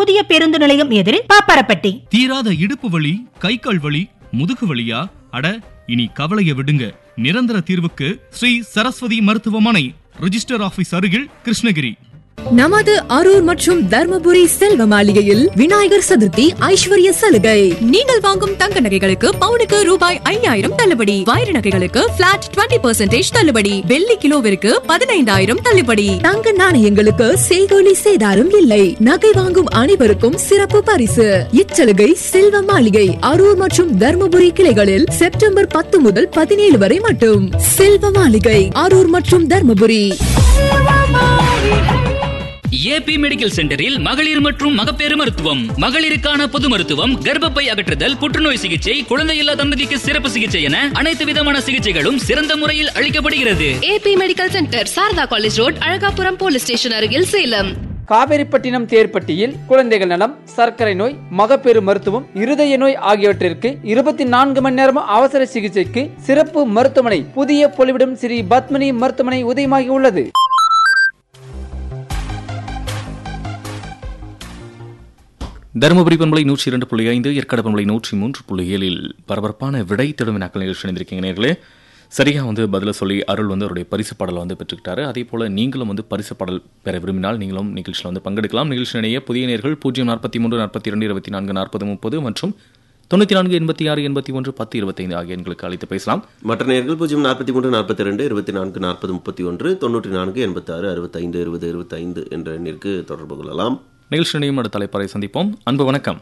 புதிய பேருந்து நிலையம் எதிரில் பாப்பரப்பட்டி தீராத இடுப்பு வலி கை கால் வலி முதுகு வலியா அட இனி கவலைய விடுங்க நிரந்தர தீர்வுக்கு ஸ்ரீ சரஸ்வதி மருத்துவமனை ரிஜிஸ்டர் ஆபீஸ் அருகில் கிருஷ்ணகிரி நமது அரூர் மற்றும் தர்மபுரி செல்வ மாளிகையில் விநாயகர் சதுர்த்தி ஐஸ்வர்ய சலுகை நீங்கள் வாங்கும் தங்க நகைகளுக்கு பவுனுக்கு ரூபாய் ஐயாயிரம் தள்ளுபடி வைர நகைகளுக்கு பிளாட் 20% தள்ளுபடி வெள்ளி கிலோவிற்கு பதினைந்தாயிரம் தள்ளுபடி தங்க நாணயங்களுக்கு செய்கோலி சேதாரம் இல்லை நகை வாங்கும் அனைவருக்கும் சிறப்பு பரிசு இச்சலுகை செல்வ மாளிகை அரூர் மற்றும் தர்மபுரி கிளைகளில் செப்டம்பர் பத்து முதல் பதினேழு வரை மட்டும் செல்வ மாளிகை அரூர் மற்றும் தர்மபுரி ஏபி மெடிக்கல் சென்டரில் மகளிர் மற்றும் மகப்பேறு மருத்துவம் மகளிருக்கான பொது மருத்துவம் கர்ப்பப்பை அகற்றுதல் புற்றுநோய் சிகிச்சை குழந்தையில்லா தம்பதிக்கு சிறப்பு சிகிச்சை என அனைத்து விதமான சிகிச்சைகளும் சிறந்த முறையில் அளிக்கப்படுகிறது AB medical centre Sarada college road Azhagapuram police station அருகில் சேலம் காவேரிப்பட்டினம் தேர்ப்பட்டியில் குழந்தைகள் நலம் சர்க்கரை நோய் மகப்பேறு மருத்துவம் இருதய நோய் ஆகியவற்றிற்கு இருபத்தி நான்கு மணி நேரம் அவசர சிகிச்சைக்கு சிறப்பு மருத்துவமனை புதிய பொலிவிடம் ஸ்ரீ பத்மினி மருத்துவமனை உதயமாகி உள்ளது தருமபுரி பண்பலை நூற்றி இரண்டு புள்ளி ஐந்து ஏற்காடு பண்பலை நூற்றி மூன்று புள்ளி ஏழில் பரபரப்பான விடை தேடும் வினாக்கள் நிகழ்ச்சி இணைந்திருக்கீங்க நேர்களே சரியா வந்து பதில சொல்லி அருள் வந்து அவருடைய பரிசு பாடலை வந்து பெற்றுக்கிட்டாரு அதே போல நீங்களும் வந்து பரிசு பாடல் பெற விரும்பினால் நீங்களும் நிகழ்ச்சியில் வந்து பங்கெடுக்கலாம் நிகழ்ச்சியினையே புதிய நேர்கள் பூஜ்ஜியம் நாற்பத்தி மூன்று நாற்பத்தி இரண்டு இருபத்தி நான்கு நாற்பது முப்பது மற்றும் தொண்ணூற்றி நான்கு எண்பத்தி ஆறு எண்பத்தி ஒன்று பத்து இருபத்தைந்து ஆகிய எண்களுக்கு அழைத்து பேசலாம் மற்ற நேர்கள் பூஜ்ஜியம் நாற்பத்தி மூன்று நாற்பத்தி ரெண்டு இருபத்தி நான்கு நாற்பது முப்பத்தி ஒன்று தொண்ணூற்றி நான்கு எண்பத்தாறு அறுபத்தைந்து இருபது இருபத்தைந்து என்ற எண்ணிற்கு தொடர்பு கொள்ளலாம் நிகழ்ச்சியினையும் அடுத்த தலைப்பறை சந்திப்போம் அன்பு வணக்கம்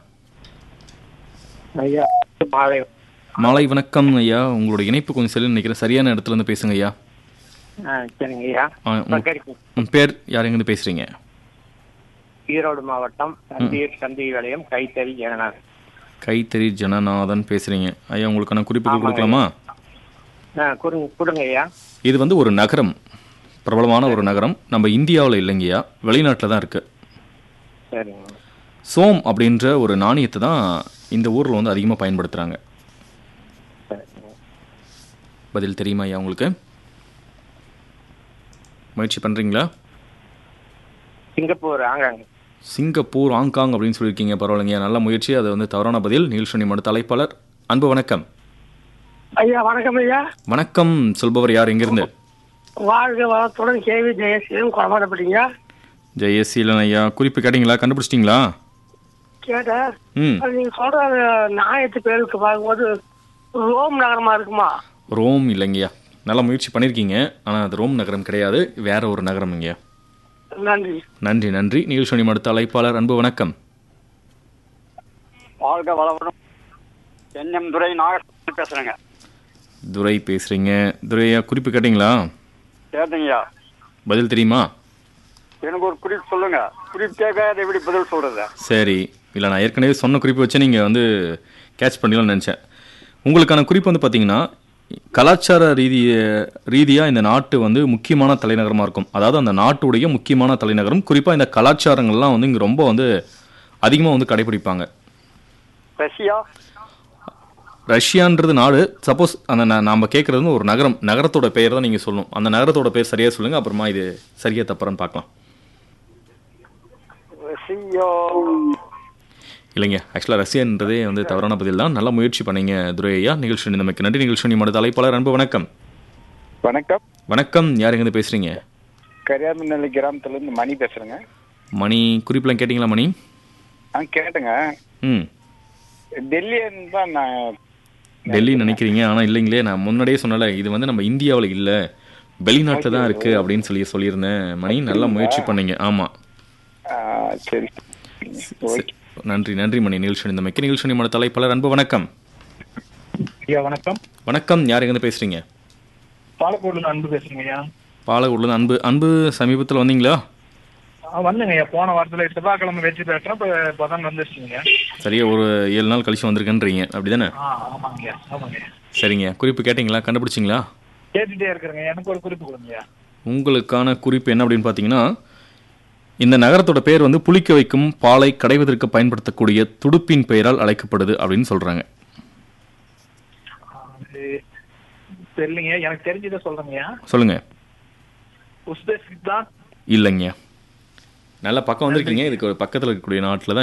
ஐயா மாலை மாலை வணக்கம் ஐயா உங்களுடைய இணைப்பு கொஞ்சம் செல்லு நினைக்கிறேன் சரியான இடத்துல இருந்து பேசுங்க ஐயா ஆ சரிங்க ஐயா ஆ, உங்க- பக்கரிப்பு உங்க பேர் யார் எங்கிருந்து பேசுறீங்க ஈரோடு மாவட்டம் சந்தீர் சந்தி வளையம் கைத்தறி ஜனநாத் கைத்தறி ஜனநாதன் பேசுறீங்க ஐயா உங்களுக்கான குறிப்புகள் ஆமாங்க. கொடுக்கலாமா ஆ கொடுங்க கொடுங்க ஐயா இது வந்து ஒரு நகரம் பிரபலமான ஒரு நகரம் நம்ம இந்தியாவில் இல்லைங்கய்யா வெளிநாட்டில் தான் இருக்கு சரிங்க சோம் அப்படின்ற ஒரு நாணயத்தை தான் இந்த ஊரில் வந்து அதிகமாக பயன்படுத்துகிறாங்க சரிங்க பதில் தெரியுமா ஐயா உங்களுக்கு முயற்சி பண்ணுறீங்களா சிங்கப்பூர் ஆங்காங்க சிங்கப்பூர் ஹாங்காங் அப்படின்னு சொல்லியிருக்கீங்க பரவாயில்லைங்க நல்ல முயற்சி அது வந்து தவறான பதில் நிகழ்ச்சி மடுத்த அழைப்பாளர் அன்பு வணக்கம் ஐயா வணக்கம் ஐயா வணக்கம் சொல்பவர் யார் எங்கிருந்து வாழ்க வளத்துடன் கேவி ஜெயசீலம் குழம்பப்பட்டீங்க ஜெயசீலன் ஐயா குறிப்பு கேட்டீங்களா கண்டுபிடிச்சிட்டிங்களா கேட்டேன் ம் அது நீங்க சொல்ற அந்த நாயத்து பேருக்கு பார்க்கும்போது ரோம் நகரமா இருக்குமா ரோம் இல்லைங்கய்யா நல்ல முயற்சி பண்ணியிருக்கீங்க ஆனால் அது ரோம் நகரம் கிடையாது வேற ஒரு நகரம் இங்கேயா நன்றி நன்றி நன்றி நிகழ்ச்சி அடுத்த அழைப்பாளர் அன்பு வணக்கம் வாழ்க வளவனும் என்எம் துரை நாகர் பேசுறேங்க துரை பேசுறீங்க துரையா குறிப்பு கேட்டிங்களா கேட்டீங்கய்யா பதில் தெரியுமா எனக்கு ஒரு குறிப்பு சொல்லுங்க குறிப்பு கேட்காத எப்படி பதில் சொல்றது சரி இல்லை நான் ஏற்கனவே சொன்ன குறிப்பு வச்சு நீங்கள் வந்து கேட்ச் பண்ணிடலாம்னு நினச்சேன் உங்களுக்கான குறிப்பு வந்து பார்த்தீங்கன்னா கலாச்சார ரீதிய ரீதியாக இந்த நாட்டு வந்து முக்கியமான தலைநகரமாக இருக்கும் அதாவது அந்த நாட்டுடைய முக்கியமான தலைநகரம் குறிப்பாக இந்த கலாச்சாரங்கள்லாம் வந்து இங்கே ரொம்ப வந்து அதிகமாக வந்து கடைபிடிப்பாங்க ரஷ்யா ரஷ்யான்றது நாடு சப்போஸ் அந்த நா- நாம கேட்கறது வந்து ஒரு நகரம் நகரத்தோட பெயர் தான் நீங்கள் சொல்லணும் அந்த நகரத்தோட பெயர் சரியாக சொல்லுங்கள் அப்புறமா இது சரியா தப்புறான்னு பார்க்கலாம் ரஷ்யா இல்லைங்க ஆக்சுவலாக ரஷ்யான்றதே வந்து தவறான பதில் தான் நல்ல முயற்சி பண்ணீங்க துரை ஐயா நிகழ்ச்சி நமக்கு நன்றி நிகழ்ச்சி மடுத்த அழைப்பாளர் அன்பு வணக்கம் வணக்கம் வணக்கம் யார் எங்கேருந்து பேசுறீங்க கரியாமநல்லி கிராமத்துல இருந்து மணி பேசுறேங்க மணி குறிப்பெல்லாம் கேட்டிங்களா மணி ஆ கேட்டுங்க ம் டெல்லி தான் நான் டெல்லி நினைக்கிறீங்க ஆனால் இல்லைங்களே நான் முன்னாடியே சொன்னல இது வந்து நம்ம இந்தியாவில் இல்லை வெளிநாட்டில் தான் இருக்குது அப்படின்னு சொல்லி சொல்லியிருந்தேன் மணி நல்ல முயற்சி பண்ணீங்க ஆமாம் ஆ, சரி நன்றி நன்றி மணி நிகழ்ச்சி இந்த மிக்க நிகழ்ச்சி மடுத்த அழைப்பாளர் அன்பு வணக்கம் ஐயா வணக்கம் வணக்கம் யார் எங்கேருந்து பேசுறீங்க பாலக்கோடுல அன்பு பேசுறேங்க ஐயா பாலக்கோடுல அன்பு அன்பு சமீபத்தில் வந்தீங்களா வந்துங்க ஐயா போன வாரத்துல செவ்வாய்க்கிழமை வெற்றி பெற்றேன் இப்போ இப்பதான் வந்துருச்சுங்க சரியா ஒரு ஏழு நாள் கழிச்சு வந்திருக்கேன்றீங்க அப்படிதானே ஆ ஆமாங்க ஆமாங்க சரிங்க குறிப்பு கேட்டிங்களா கண்டுபிடிச்சிங்களா கேட்டுட்டே இருக்கிறேங்க எனக்கு ஒரு குறிப்பு கொடுங்க உங்களுக்கான குறிப்பு என்ன அப்படின்னு பார்த்தீங்கன்னா இந்த நகரத்தோட பேர் வந்து புளிக்க வைக்கும் பாலை கடைவதற்கு பயன்படுத்தக்கூடிய துடுப்பின் பெயரால் அழைக்கப்படுது அப்படின்னு சொல்றாங்க தெரியலங்க எனக்கு தெரிஞ்சதை சொல்றேங்கய்யா சொல்லுங்க உஸ்பெஸ்கிஸ்தான் இல்லைங்க நல்ல பக்கம் வந்திருக்கீங்க இதுக்கு ஒரு பக்கத்தில் இருக்கக்கூடிய நாட்டில் தான்